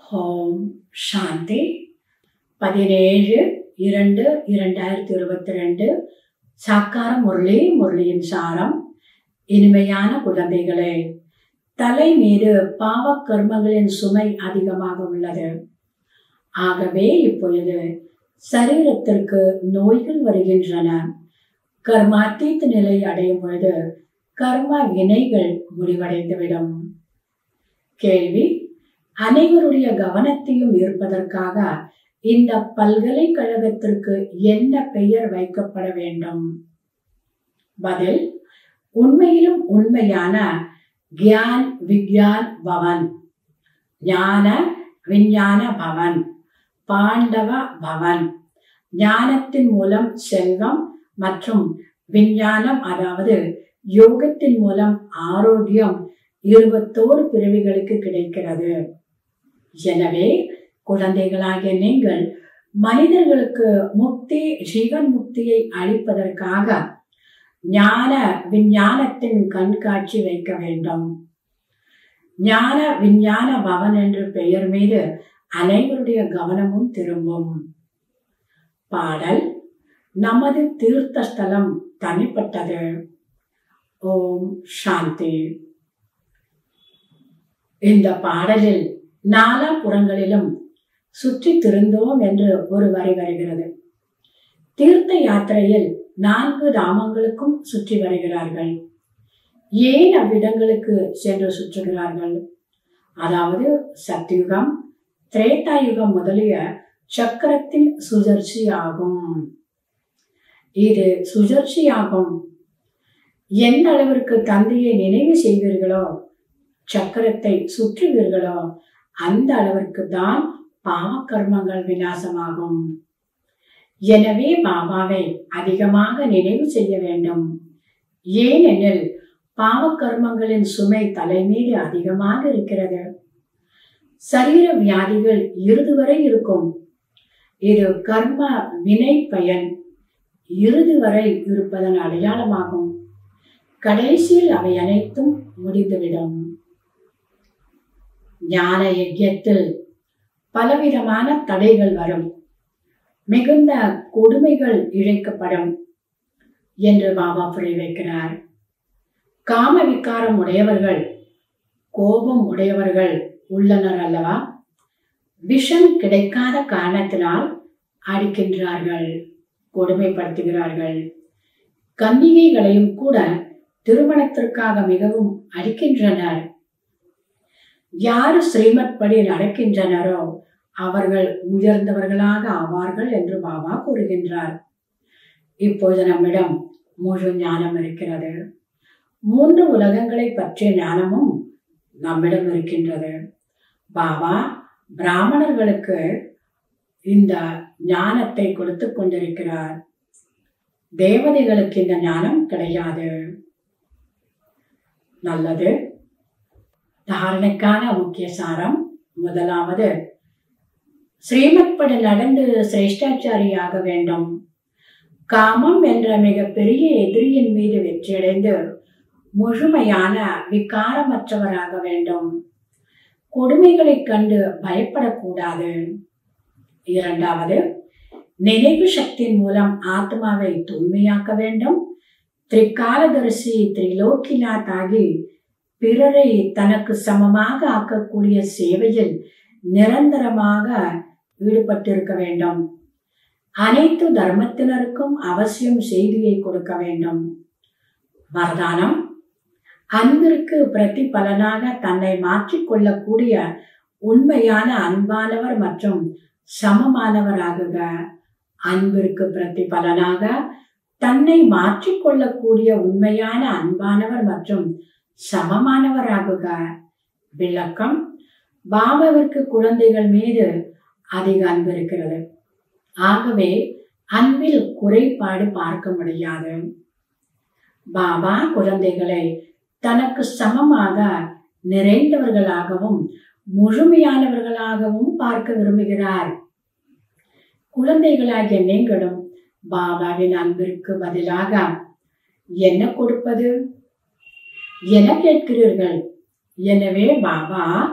ஓம் சாந்தி பதினேழு இரண்டு இரண்டாயிரத்தி இருபத்தி ரெண்டு சாக்கார முரளி முரளியின் சாரம் இனிமையான குழந்தைகளே தலை மீது பாவக் கர்மங்களின் சுமை அதிகமாக உள்ளது ஆகவே இப்பொழுது சரீரத்திற்கு நோய்கள் வருகின்றன கர்மாத்தீத் நிலை அடையும் பொழுது கர்ம வினைகள் முடிவடைந்துவிடும் கேள்வி அனைவருடைய கவனத்தையும் ஈர்ப்பதற்காக இந்த பல்கலைக்கழகத்திற்கு என்ன பெயர் வைக்கப்பட வேண்டும் பதில் உண்மையிலும் உண்மையான கியான் விக்யான் பவன் ஞான விஞ்ஞான பவன் பாண்டவ பவன் ஞானத்தின் மூலம் செல்வம் மற்றும் விஞ்ஞானம் அதாவது யோகத்தின் மூலம் ஆரோக்கியம் இருபத்தோரு பிறவிகளுக்கு கிடைக்கிறது எனவே குழந்தைகளாகிய நீங்கள் மனிதர்களுக்கு முக்தி ஜீவன் முக்தியை அளிப்பதற்காக ஞான விஞ்ஞானத்தின் கண்காட்சி வைக்க வேண்டும் ஞான விஞ்ஞான பவன் என்ற பெயர் மீது அனைவருடைய கவனமும் திரும்பும் பாடல் நமது தீர்த்த ஸ்தலம் தனிப்பட்டது ஓம் சாந்தி இந்த பாடலில் நாலா புறங்களிலும் சுற்றி திருந்தோம் என்று ஒரு வரி வருகிறது தீர்த்த யாத்திரையில் நான்கு ராமங்களுக்கும் சுற்றி வருகிறார்கள் ஏன் அவ்விடங்களுக்கு சென்று சுற்றுகிறார்கள் அதாவது சத்யுகம் திரேதாயுகம் முதலிய சக்கரத்தின் சுழற்சி ஆகும் இது சுழற்சி ஆகும் எந்த அளவிற்கு தந்தையை நினைவு செய்வீர்களோ சக்கரத்தை சுற்றுவீர்களோ அந்த அளவிற்கு தான் பாவ கர்மங்கள் விநாசமாகும் எனவே பாபாவை அதிகமாக நினைவு செய்ய வேண்டும் ஏனெனில் பாவ கர்மங்களின் சுமை தலை மீது அதிகமாக இருக்கிறது சரீர வியாதிகள் இறுதி வரை இருக்கும் இது கர்ம வினை பயன் இறுதி வரை இருப்பதன் அடையாளமாகும் கடைசியில் அவை அனைத்தும் முடிந்துவிடும் ஞான யஜ்யத்தில் பலவிதமான தடைகள் வரும் மிகுந்த கொடுமைகள் இழைக்கப்படும் என்று பாபா புரிய வைக்கிறார் காம விக்காரம் உடையவர்கள் கோபம் உடையவர்கள் உள்ளனர் அல்லவா விஷம் கிடைக்காத காரணத்தினால் அடிக்கின்றார்கள் கொடுமைப்படுத்துகிறார்கள் கன்னிகைகளையும் கூட திருமணத்திற்காக மிகவும் அடிக்கின்றனர் யார் ஸ்ரீமத் படி நடக்கின்றனரோ அவர்கள் உயர்ந்தவர்களாக ஆவார்கள் என்று பாபா கூறுகின்றார் இப்போது நம்மிடம் முழு ஞானம் இருக்கிறது மூன்று உலகங்களை பற்றிய ஞானமும் நம்மிடம் இருக்கின்றது பாபா பிராமணர்களுக்கு இந்த ஞானத்தை கொடுத்து கொண்டிருக்கிறார் தேவதைகளுக்கு இந்த ஞானம் கிடையாது நல்லது தாரணைக்கான முக்கிய சாரம் முதலாவது ஸ்ரீமத் படி நடந்து சிரேஷ்டாச்சாரியாக வேண்டும் காமம் என்ற மிகப்பெரிய எதிரியின் மீது வெற்றியடைந்து முழுமையான விகாரமற்றவராக வேண்டும் கொடுமைகளைக் கண்டு பயப்படக்கூடாது இரண்டாவது நினைவு சக்தியின் மூலம் ஆத்மாவை தூய்மையாக்க வேண்டும் திரிகாலதரிசி திரிலோக்கிநாத் ஆகி பிறரை தனக்கு சமமாக ஆக்கக்கூடிய சேவையில் நிரந்தரமாக ஈடுபட்டிருக்க வேண்டும் அனைத்து தர்மத்தினருக்கும் அவசியம் செய்தியை கொடுக்க வேண்டும் வரதானம் அன்பிற்கு பிரதிபலனாக தன்னை மாற்றிக்கொள்ளக்கூடிய உண்மையான அன்பானவர் மற்றும் சமமானவராகுக அன்பிற்கு பிரதிபலனாக தன்னை மாற்றிக்கொள்ளக்கூடிய உண்மையான அன்பானவர் மற்றும் சமமானவராகுக விளக்கம் பாபாவிற்கு குழந்தைகள் மீது அதிக அன்பு இருக்கிறது ஆகவே அன்பில் குறைபாடு பார்க்க முடியாது பாபா குழந்தைகளை தனக்கு சமமாக நிறைந்தவர்களாகவும் முழுமையானவர்களாகவும் பார்க்க விரும்புகிறார் குழந்தைகளாகிய நீங்களும் பாபாவின் அன்பிற்கு பதிலாக என்ன கொடுப்பது என கேட்கிறீர்கள் எனவே பாபா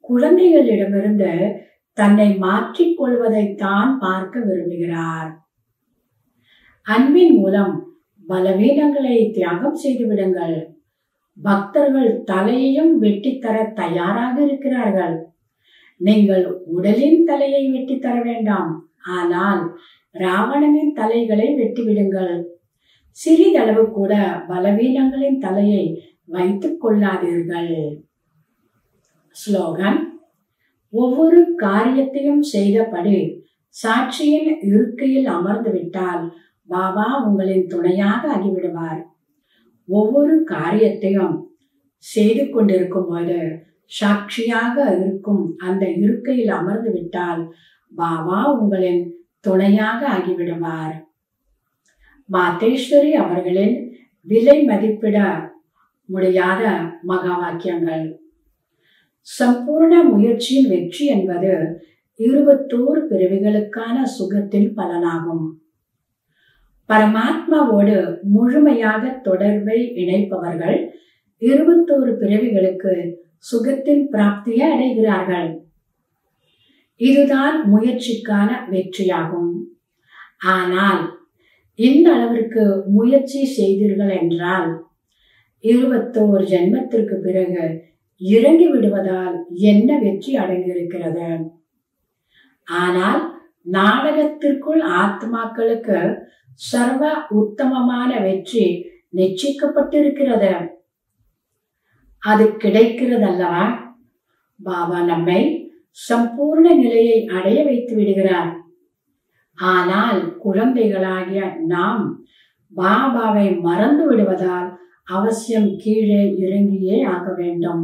குழந்தைகளிடமிருந்து தன்னை மாற்றிக் கொள்வதைத்தான் பார்க்க விரும்புகிறார் அன்பின் மூலம் பலவீனங்களை தியாகம் செய்து விடுங்கள் பக்தர்கள் தலையையும் வெட்டித்தர தயாராக இருக்கிறார்கள் நீங்கள் உடலின் தலையை வெட்டி தர வேண்டாம் ஆனால் ராவணனின் தலைகளை வெட்டிவிடுங்கள் சிறிதளவு கூட பலவீனங்களின் தலையை வைத்துக் கொள்ளாதீர்கள் ஸ்லோகன் ஒவ்வொரு காரியத்தையும் செய்தபடி சாட்சியின் இருக்கையில் அமர்ந்து விட்டால் பாபா உங்களின் துணையாக ஆகிவிடுவார் ஒவ்வொரு காரியத்தையும் செய்து கொண்டிருக்கும் போது சாட்சியாக இருக்கும் அந்த இருக்கையில் அமர்ந்து விட்டால் பாபா உங்களின் துணையாக ஆகிவிடுவார் மாதேஸ்வரி அவர்களின் விலை மதிப்பிட முடியாத மகா வாக்கியங்கள் சம்பூர்ண முயற்சியின் வெற்றி என்பது இருபத்தோரு பிறவிகளுக்கான சுகத்தின் பலனாகும் பரமாத்மாவோடு முழுமையாக தொடர்பை இணைப்பவர்கள் இருபத்தோரு பிறவிகளுக்கு சுகத்தின் பிராப்தியை அடைகிறார்கள் இதுதான் முயற்சிக்கான வெற்றியாகும் ஆனால் இந்த அளவிற்கு முயற்சி செய்தீர்கள் என்றால் இருபத்தோரு ஜென்மத்திற்கு பிறகு இறங்கி விடுவதால் என்ன வெற்றி அடங்கியிருக்கிறது ஆனால் நாடகத்திற்குள் ஆத்மாக்களுக்கு சர்வ உத்தமமான வெற்றி நிச்சயிக்கப்பட்டிருக்கிறது அது கிடைக்கிறது அல்லவா பாபா நம்மை சம்பூர்ண நிலையை அடைய வைத்து விடுகிறார் ஆனால் குழந்தைகளாகிய நாம் பாபாவை மறந்து விடுவதால் அவசியம் கீழே இறங்கியே ஆக வேண்டும்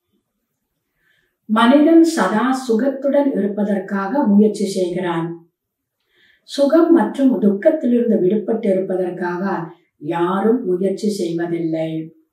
மனிதன் சதா சுகத்துடன் இருப்பதற்காக முயற்சி செய்கிறான் சுகம் மற்றும் துக்கத்திலிருந்து விடுபட்டு இருப்பதற்காக யாரும் முயற்சி செய்வதில்லை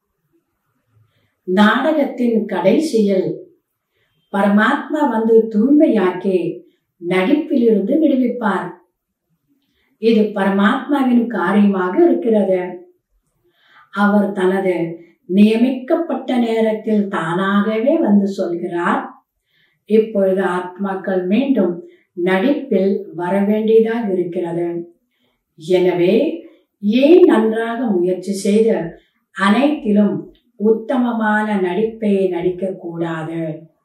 நாடகத்தின் கடைசியில் பரமாத்மா வந்து தூய்மையாக்கி நடிப்பிலிருந்து விடுவிப்பார் இது பரமாத்மாவின் காரியமாக இருக்கிறது அவர் தனது நியமிக்கப்பட்ட நேரத்தில் தானாகவே வந்து சொல்கிறார் இப்பொழுது ஆத்மாக்கள் மீண்டும் நடிப்பில் வர வேண்டியதாக இருக்கிறது எனவே ஏன் நன்றாக முயற்சி செய்து அனைத்திலும் உத்தமமான நடிப்பை நடிக்கக்கூடாது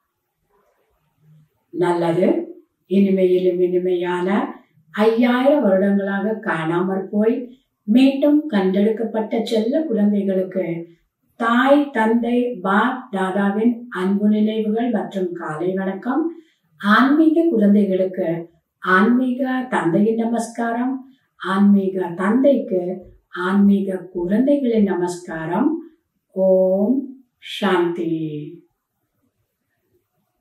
நல்லது இனிமையிலும் இனிமையான ஐயாயிரம் வருடங்களாக காணாமற் போய் மீண்டும் கண்டெடுக்கப்பட்ட செல்ல குழந்தைகளுக்கு தாய் தந்தை பாப் தாதாவின் அன்பு நினைவுகள் மற்றும் காலை வணக்கம் ஆன்மீக குழந்தைகளுக்கு ஆன்மீக தந்தையின் நமஸ்காரம் ஆன்மீக தந்தைக்கு ஆன்மீக குழந்தைகளின் நமஸ்காரம் ஓம் சாந்தி